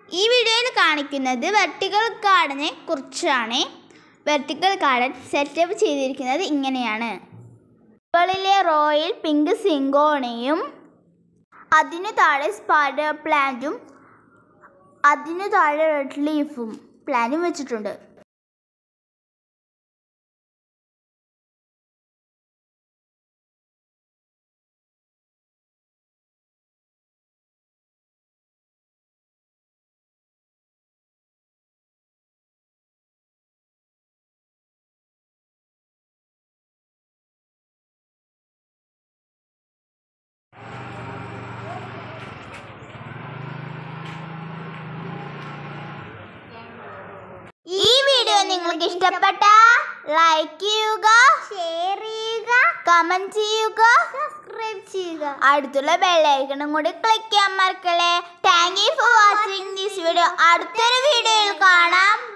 ഈ വീഡിയോയിൽ കാണിക്കുന്നത് വെർട്ടിക്കൽ ഗാർഡനെ കുറിച്ചാണ് വെർട്ടിക്കൽ ഗാർഡൻ സെറ്റപ്പ് ചെയ്തിരിക്കുന്നത് ഇങ്ങനെയാണ് മുകളിലെ റോയിൽ പിങ്ക് സിങ്കോണയും അതിനു താഴെ സ്പൈഡർ പ്ലാന്റും അതിനു താഴെ റെഡ് ലീഫും പ്ലാന്റും വെച്ചിട്ടുണ്ട് ഈ വീഡിയോ നിങ്ങൾക്ക് ഇഷ്ടപ്പെട്ട ലൈക്ക് ചെയ്യുക ഷെയർ ചെയ്യുക കമന്റ് ചെയ്യുക സബ്സ്ക്രൈബ് ചെയ്യുക അടുത്തുള്ള ബെല്ലൈക്കണും കൂടി ക്ലിക്ക് ചെയ്യാൻ മറക്കല്ലേ thank you for watching this video അടുത്തൊരു വീഡിയോയിൽ കാണാം